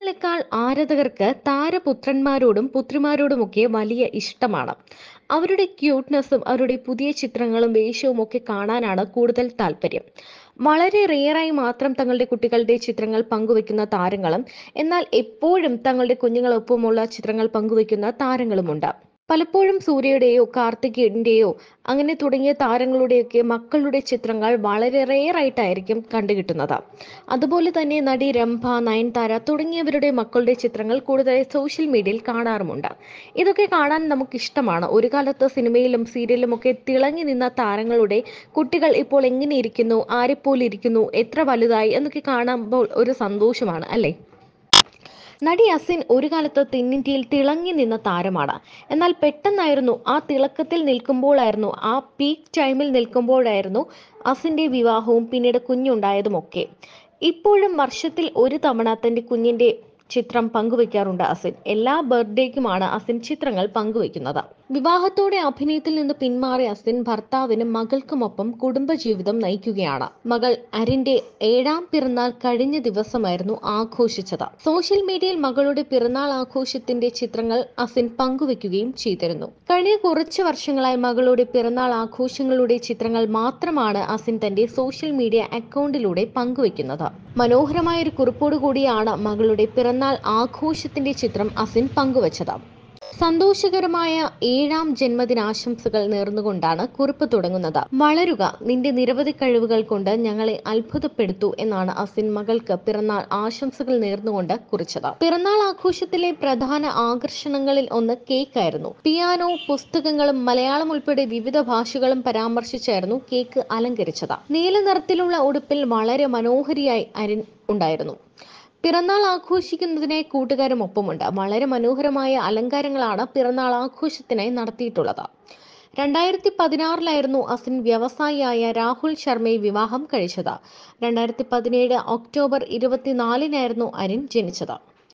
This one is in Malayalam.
ളെക്കാൾ ആരാധകർക്ക് താരപുത്രന്മാരോടും പുത്രിമാരോടുമൊക്കെ വലിയ ഇഷ്ടമാണ് അവരുടെ ക്യൂട്ട്നെസ്സും അവരുടെ പുതിയ ചിത്രങ്ങളും വേഷവും ഒക്കെ കാണാനാണ് കൂടുതൽ താല്പര്യം വളരെ റെയറായി മാത്രം തങ്ങളുടെ കുട്ടികളുടെ ചിത്രങ്ങൾ പങ്കുവെക്കുന്ന താരങ്ങളും എന്നാൽ എപ്പോഴും തങ്ങളുടെ കുഞ്ഞുങ്ങളൊപ്പമുള്ള ചിത്രങ്ങൾ പങ്കുവെക്കുന്ന താരങ്ങളുമുണ്ട് പലപ്പോഴും സൂര്യയുടെയോ കാർത്തികേയന്റെയോ അങ്ങനെ തുടങ്ങിയ താരങ്ങളുടെയൊക്കെ മക്കളുടെ ചിത്രങ്ങൾ വളരെ റെയർ ആയിട്ടായിരിക്കും കണ്ടുകിട്ടുന്നത് അതുപോലെ തന്നെ നടി രംഭ നയൻതാര തുടങ്ങിയവരുടെ മക്കളുടെ ചിത്രങ്ങൾ കൂടുതലായി സോഷ്യൽ മീഡിയയിൽ കാണാറുമുണ്ട് ഇതൊക്കെ കാണാൻ നമുക്ക് ഇഷ്ടമാണ് ഒരു കാലത്ത് സിനിമയിലും സീരിയലിലും ഒക്കെ തിളങ്ങി നിന്ന താരങ്ങളുടെ കുട്ടികൾ ഇപ്പോൾ എങ്ങനെ ഇരിക്കുന്നു ആരെപ്പോലെ ഇരിക്കുന്നു എത്ര വലുതായി എന്നൊക്കെ കാണുമ്പോൾ ഒരു സന്തോഷമാണ് അല്ലേ നടി അസിൻ ഒരു കാലത്ത് തെന്നിന്ത്യയിൽ തിളങ്ങി നിന്ന താരമാണ് എന്നാൽ പെട്ടെന്നായിരുന്നു ആ തിളക്കത്തിൽ നിൽക്കുമ്പോഴായിരുന്നു ആ പീക്ക് ടൈമിൽ നിൽക്കുമ്പോഴായിരുന്നു അസിന്റെ വിവാഹവും പിന്നീട് കുഞ്ഞുണ്ടായതുമൊക്കെ ഇപ്പോഴും വർഷത്തിൽ ഒരു തവണ തന്റെ കുഞ്ഞിന്റെ ചിത്രം പങ്കുവെക്കാറുണ്ട് അസിൻ എല്ലാ ബർത്ത്ഡേക്കുമാണ് അസിൻ ചിത്രങ്ങൾ പങ്കുവെക്കുന്നത് വിവാഹത്തോടെ അഭിനയത്തിൽ നിന്ന് പിന്മാറിയ അസിൻ ഭർത്താവിനും മകൾക്കുമൊപ്പം കുടുംബജീവിതം നയിക്കുകയാണ് മകൾ അരിന്റെ ഏഴാം പിറന്നാൾ കഴിഞ്ഞ ദിവസമായിരുന്നു ആഘോഷിച്ചത് സോഷ്യൽ മീഡിയയിൽ മകളുടെ പിറന്നാൾ ആഘോഷത്തിന്റെ ചിത്രങ്ങൾ അസിൻ പങ്കുവെക്കുകയും ചെയ്തിരുന്നു കഴിഞ്ഞ കുറച്ച് വർഷങ്ങളായി മകളുടെ പിറന്നാൾ ആഘോഷങ്ങളുടെ ചിത്രങ്ങൾ മാത്രമാണ് അസിൻ തന്റെ സോഷ്യൽ മീഡിയ അക്കൗണ്ടിലൂടെ പങ്കുവെക്കുന്നത് മനോഹരമായ ഒരു കുറിപ്പോടു കൂടിയാണ് മകളുടെ പിറന്നാൾ ആഘോഷത്തിന്റെ ചിത്രം അസിൻ പങ്കുവച്ചത് സന്തോഷകരമായ ഏഴാം ജന്മദിനാശംസകൾ നേർന്നുകൊണ്ടാണ് കുറിപ്പ് തുടങ്ങുന്നത് വളരുക നിന്റെ നിരവധി കഴിവുകൾ കൊണ്ട് ഞങ്ങളെ അത്ഭുതപ്പെടുത്തു എന്നാണ് അസിൻ മകൾക്ക് പിറന്നാൾ ആശംസകൾ നേർന്നുകൊണ്ട് കുറിച്ചത് പിറന്നാൾ ആഘോഷത്തിലെ പ്രധാന ആകർഷണങ്ങളിൽ ഒന്ന് കേക്ക് ആയിരുന്നു പിയാനോ പുസ്തകങ്ങളും മലയാളം ഉൾപ്പെടെ വിവിധ ഭാഷകളും പരാമർശിച്ചായിരുന്നു കേക്ക് അലങ്കരിച്ചത് നീല നിറത്തിലുള്ള ഉടുപ്പിൽ വളരെ മനോഹരിയായി അരിൻ ഉണ്ടായിരുന്നു പിറന്നാൾ ആഘോഷിക്കുന്നതിനായി കൂട്ടുകാരും ഒപ്പമുണ്ട് വളരെ മനോഹരമായ അലങ്കാരങ്ങളാണ് പിറന്നാൾ ആഘോഷത്തിനായി നടത്തിയിട്ടുള്ളത് രണ്ടായിരത്തി പതിനാറിലായിരുന്നു അസിൻ വ്യവസായിയായ രാഹുൽ ശർമ്മയെ വിവാഹം കഴിച്ചത് രണ്ടായിരത്തി പതിനേഴ് ഒക്ടോബർ ഇരുപത്തിനാലിനായിരുന്നു അരിൻ ജനിച്ചത്